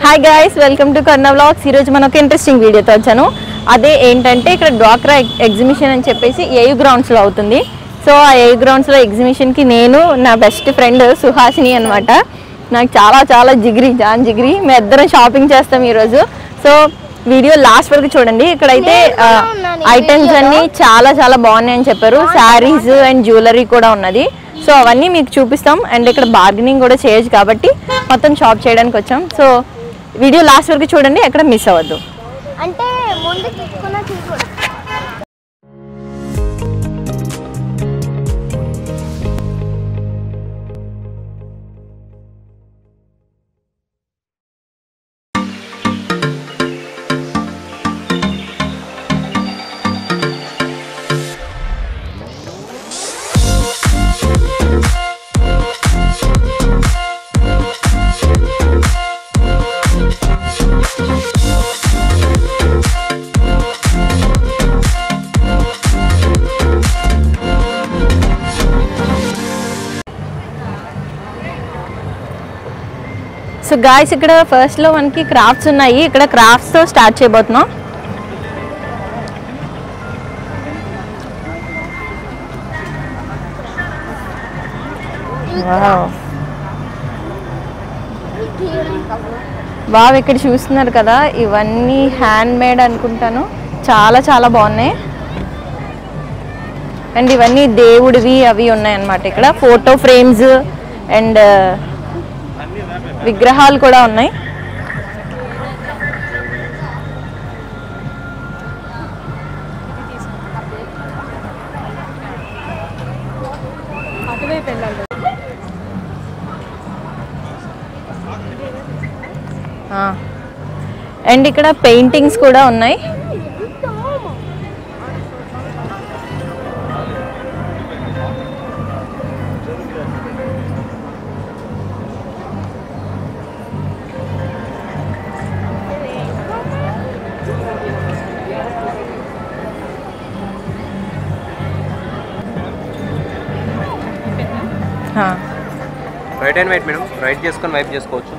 Hi guys welcome to Karna vlogs ఈరోజు మనం ఒక ఇంట్రెస్టింగ్ వీడియోతో వచ్చాను అదే ఏంటంటే ఇక్కడ డ్వాక్రా ఎగ్జిబిషన్ అని చెప్పేసి ఏయు గ్రౌండ్స్లో అవుతుంది సో ఆ ఏయు గ్రౌండ్స్లో ఎగ్జిబిషన్కి నేను నా బెస్ట్ ఫ్రెండ్ సుహాసిని అనమాట నాకు చాలా చాలా జిగిరి జాన్ జిగిరి మేము ఇద్దరం షాపింగ్ చేస్తాం ఈరోజు సో వీడియో లాస్ట్ వరకు చూడండి ఇక్కడైతే ఐటమ్స్ అన్ని చాలా చాలా బాగున్నాయని చెప్పారు శారీస్ అండ్ జ్యువెలరీ కూడా ఉన్నది సో అవన్నీ మీకు చూపిస్తాం అండ్ ఇక్కడ బార్గెనింగ్ కూడా చేయొచ్చు కాబట్టి మొత్తం షాప్ చేయడానికి వచ్చాం సో వీడియో లాస్ట్ వరకు చూడండి ఎక్కడ మిస్ అవ్వద్దు అంటే ముందు తీసుకున్న చూడు సో గాయస్ ఇక్కడ ఫస్ట్ లో మనకి క్రాఫ్ట్స్ ఉన్నాయి ఇక్కడ క్రాఫ్ట్స్ తో స్టార్ట్ చేయబోతున్నాం బాగా ఇక్కడ చూస్తున్నారు కదా ఇవన్నీ హ్యాండ్ మేడ్ అనుకుంటాను చాలా చాలా బాగున్నాయి అండ్ ఇవన్నీ దేవుడివి అవి ఉన్నాయన్నమాట ఇక్కడ ఫోటో ఫ్రేమ్స్ అండ్ విగ్రహాలు కూడా ఉన్నాయి అండ్ ఇక్కడ పెయింటింగ్స్ కూడా ఉన్నాయి ఆ, write and wipe madam write చేసుకొని వైప్ చేసుకోవచ్చు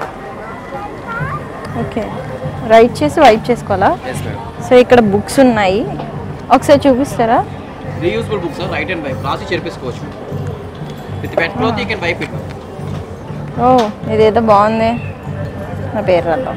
ఓకే రైట్ చేసి వైప్ చేసుకోవాలా ఎస్ మేడం సో ఇక్కడ బుక్స్ ఉన్నాయి ఒకసారి చూపిస్తారా reusable books write and wipe రాసి చేర్పేసుకోవచ్చు with wet cloth you can wipe it ఓ ఇదేదో బాగుంది నా పేరు రాద్దాం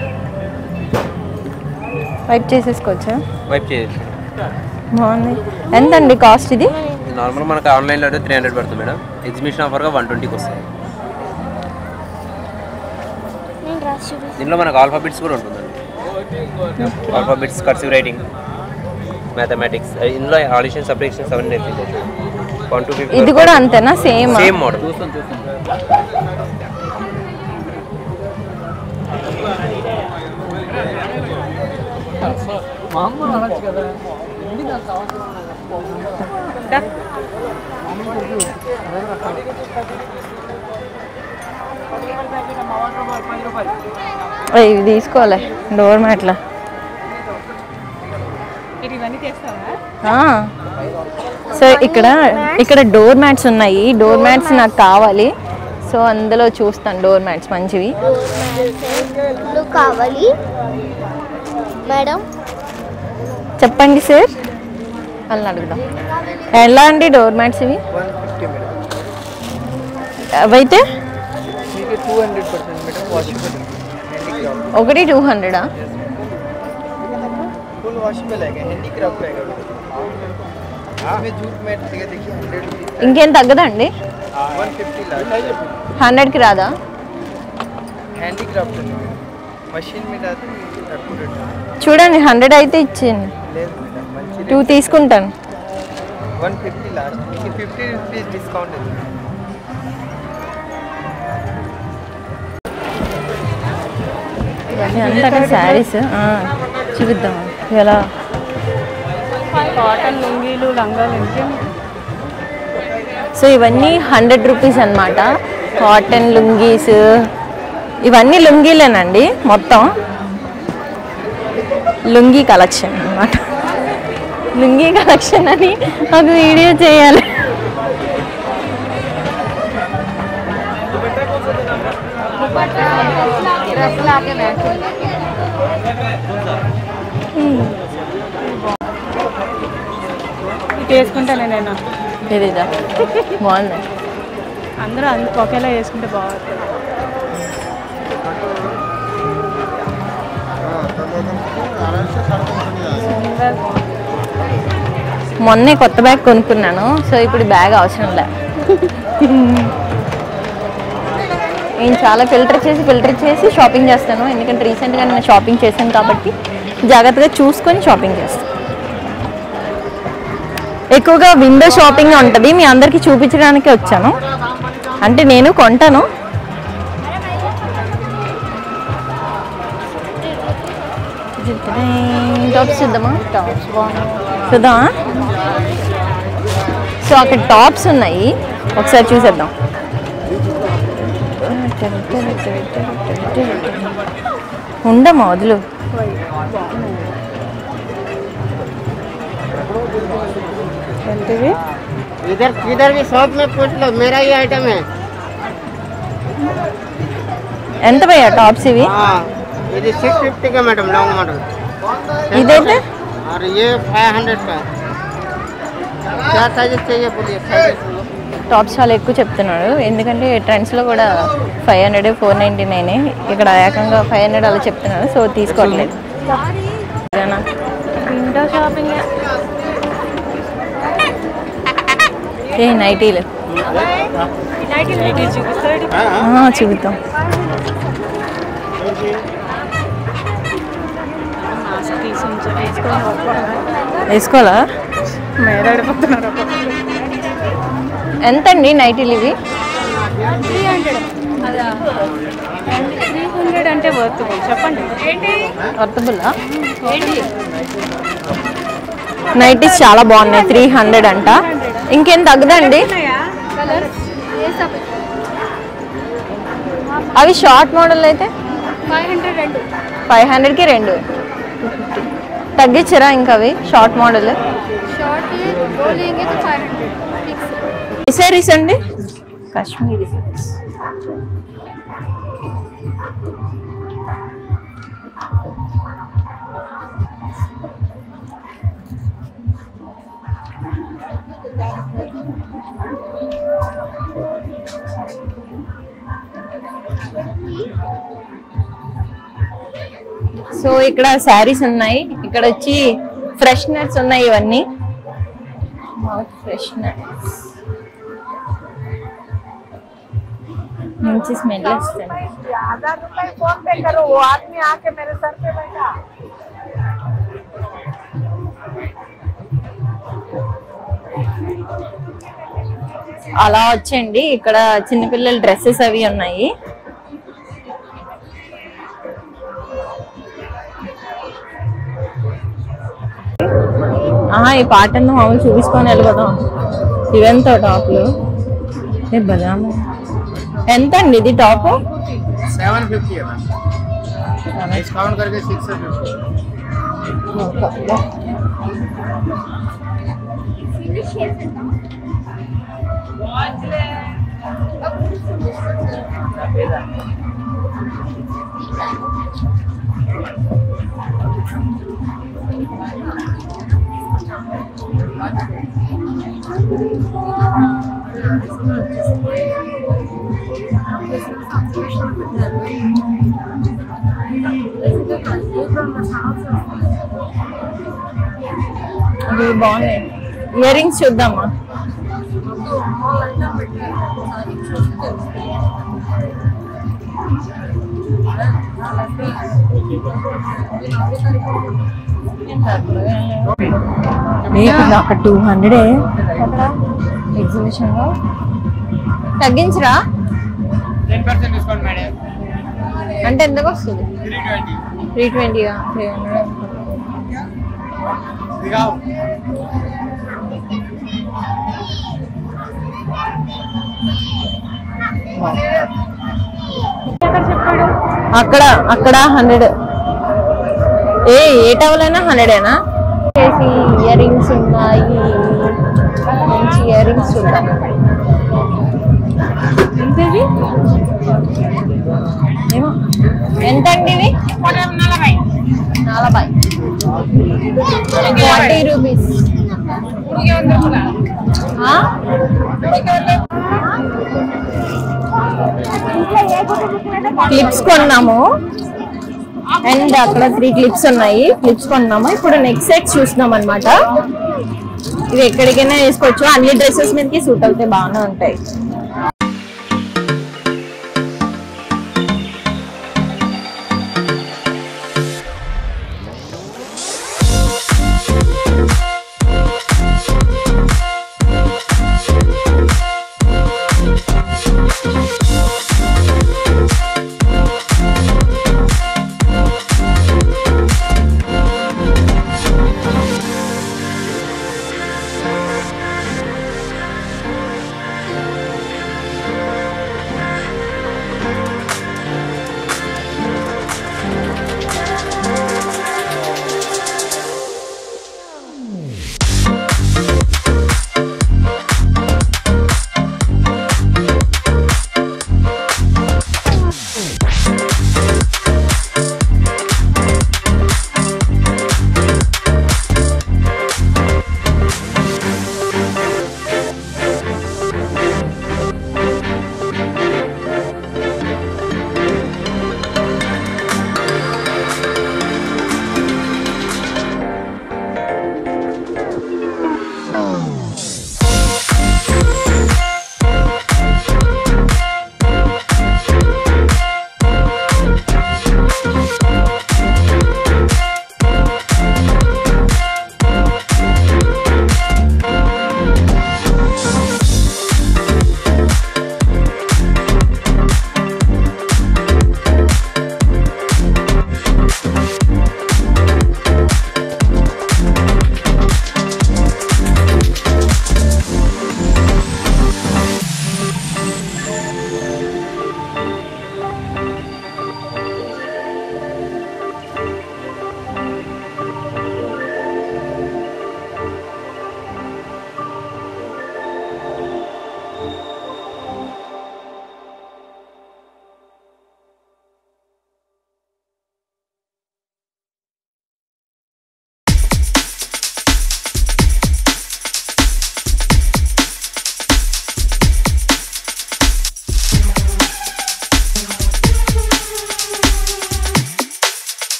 వైప్ చేసేసుకోవచ్చా వైప్ చేయొచ్చు బాగుంది ఎంతండి కాస్ట్ ఇది నార్మల్ మనకు ఆన్లైన్లో అయితే త్రీ హండ్రెడ్ పడుతుంది మేడం ఎగ్జిబిషన్ ఆఫర్గా వన్ ట్వంటీకి వస్తుంది నేను రాసి చూపిస్తాను దీనిలో మనకు ఆల్ఫాబెట్స్ కూడా ఉంటుందండి ఆల్ఫాబెట్స్ కర్సివ్ రైటింగ్ మ్యాథమెటిక్స్ ఇందులో ఆడిషన్ సపరేషన్స్ అవన్నీ నేర్పించవచ్చు వన్ టూ ఫిఫ్టీ ఇది కూడా అంతేనా సేమ్ సేమ్ మోడల్ ఇవి తీసుకోవాలి డోర్ మ్యాట్ల సో ఇక్కడ ఇక్కడ డోర్ మ్యాట్స్ ఉన్నాయి డోర్ మ్యాట్స్ నాకు కావాలి సో అందులో చూస్తాను డోర్ మ్యాట్స్ మంచివి బ్లూ కావాలి మేడం చెప్పండి సార్ వాళ్ళని అడుగుదాం ఎలా అండి డోర్ మ్యాట్స్ ఇవి అవైతే two hundred percent madam washable handicraft ఒకటి టూ హండ్రెడా फुल वॉशेबल है हैंडीक्राफ्ट है इसमें जूट मैट देखिए देखिए हंड्रेड रुपीज ఇంకేం తగ్గదండి वन फिफ्टी लास्ट హండ్రెడ్కి రాదా हैंडीक्राफ्ट मशीन में डालते हैं చూడండి హండ్రెడ్ అయితే ఇచ్చేయండి లేదు మేడం మంచి టూ తీసుకుంటాను వన్ ఫిఫ్టీ లాస్ట్ మీకు ఫిఫ్టీ రూపీస్ డిస్కౌంట్ ఉంది ఇవన్నీ అంతా శారీస్ చూపిద్దాం ఎలా కాటన్ లుంగీలు లంగాలు ఇంకేం సో ఇవన్నీ హండ్రెడ్ రూపీస్ అన్నమాట కాటన్ లుంగీస్ ఇవన్నీ లుంగీలేనండి మొత్తం లుంగీ కలెక్షన్ అన్నమాట లుంగీ కలెక్షన్ అని ఒక వీడియో చేయాలి డ్రెస్సులు ఆకే మ్యాచింగ్ ఇది వేసుకుంటానే నేను తెలీదా బాగుంది అందరూ అందుకు ఒకేలా వేసుకుంటే బాగుంటుంది సుందర్ మొన్నే కొత్త బ్యాగ్ కొనుక్కున్నాను సో ఇప్పుడు బ్యాగ్ అవసరం లే నేను చాలా ఫిల్టర్ చేసి ఫిల్టర్ చేసి షాపింగ్ చేస్తాను ఎందుకంటే రీసెంట్గా నేను షాపింగ్ చేశాను కాబట్టి జాగ్రత్తగా చూసుకొని షాపింగ్ చేస్తాను ఎక్కువగా విండో షాపింగ్ ఉంటుంది మీ అందరికీ చూపించడానికి వచ్చాను అంటే నేను కొంటాను టాప్స్ చూద్దామా టాప్స్ చూద్దామా సో అక్కడ టాప్స్ ఉన్నాయి ఒకసారి చూసేద్దాం ఉండమ్మా వదులు ఏంటివి इधर किधर भी शॉप में पूछ लो मेरा ही आइटम है ఎంత భయ్యా టాప్స్ ఇవి हाँ ये सिक्स फिफ्टी का मैडम लॉन्ग मॉडल ఇదైతే और ये फाइव हंड्रेड का है। क्या साइजेस चाहिए बोलिए साइजेस టాప్స్ చాలా ఎక్కువ చెప్తున్నాడు ఎందుకంటే ట్రెండ్స్లో కూడా five hundred four ninety nine ఇక్కడ ఏకంగా ఫైవ్ హండ్రెడ్ అలా చెప్తున్నాడు సో తీసుకోవట్లేదు సరేనా? విండో షాపింగ్ ఏ నైటీలు చూపిస్తాడు ఆ, చూపిద్దాం మాస్క్ తీసి ఉంచు వేసుకొని వేసుకోవాలా మేడాడిపోతున్నారు ఎంత అండి నైటీలు ఇవి త్రీ హండ్రెడ్ అదా త్రీ హండ్రెడ్ అంటే వర్త్ చెప్పండి ఏంటి వర్తబుల్లా ఏంటి నైటీస్ చాలా బాగున్నాయి త్రీ హండ్రెడ్ అంట ఇంకేం తగ్గదండి కలర్స్ అవి షార్ట్ మోడల్ అయితే ఫైవ్ హండ్రెడ్ రెండు ఫైవ్ హండ్రెడ్కి రెండు తగ్గించరా ఇంకా అవి షార్ట్ మోడల్ షార్ట్ वो लेंगे तो फाइव हंड्रेड फिक्स సారీస్ అండి కాశ్మీరీ సో ఇక్కడ శారీస్ ఉన్నాయి ఇక్కడ వచ్చి ఫ్రెష్నర్స్ ఉన్నాయి ఇవన్నీ ఫ్రెష్నర్స్ మంచి స్మెల్ వస్తుంది అలా వచ్చండి ఇక్కడ చిన్నపిల్లల డ్రెస్సెస్ అవి ఉన్నాయి ఆహా, ఈ పాట మామూలు చూపించుకొని వెళ్ళిపోదాం ఇవెంత టాప్లు ఏ బదాము ఎంత అండి ఇది టాప్ सेवन फिफ्टी है मैम डिस्काउंट करके सिक्स फिफ्टी అవి బాగున్నాయి ఇయర్ రింగ్స్ చూద్దామా ఒక టూ హండ్రెడే ఎగ్జిబిషన్ లో తగ్గించరా टेन परसेंट डिस्काउंट मैडम అంటే ఎంతకు వస్తుంది थ्री ट्वेंटी త్రీ ట్వంటీగా త్రీ హండ్రెడ్ दिखाओ అక్కడ అక్కడ హండ్రెడ్ ఏ ఏ టవల్ అయినా హండ్రెడేనా చేసి ఇయర్ రింగ్స్ ఉన్నాయి మంచి ఇయర్ రింగ్స్ చూద్దాం ఎంతది ఏమో ఎంత అండి ఇవి నలభై నలభై ఫార్టీ రూపీస్ క్లిప్స్ కొన్నాము అండ్ అక్కడ త్రీ క్లిప్స్ ఉన్నాయి క్లిప్స్ కొన్నాము ఇప్పుడు నెక్స్ట్ సెట్ చూస్తున్నాం అనమాట ఇవి ఎక్కడికైనా వేసుకోవచ్చు అన్ని డ్రెస్సెస్ మీదకి సూట్ అవుతాయి బాగానే ఉంటాయి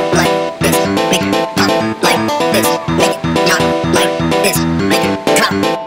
like this, make it not like this, make it drop.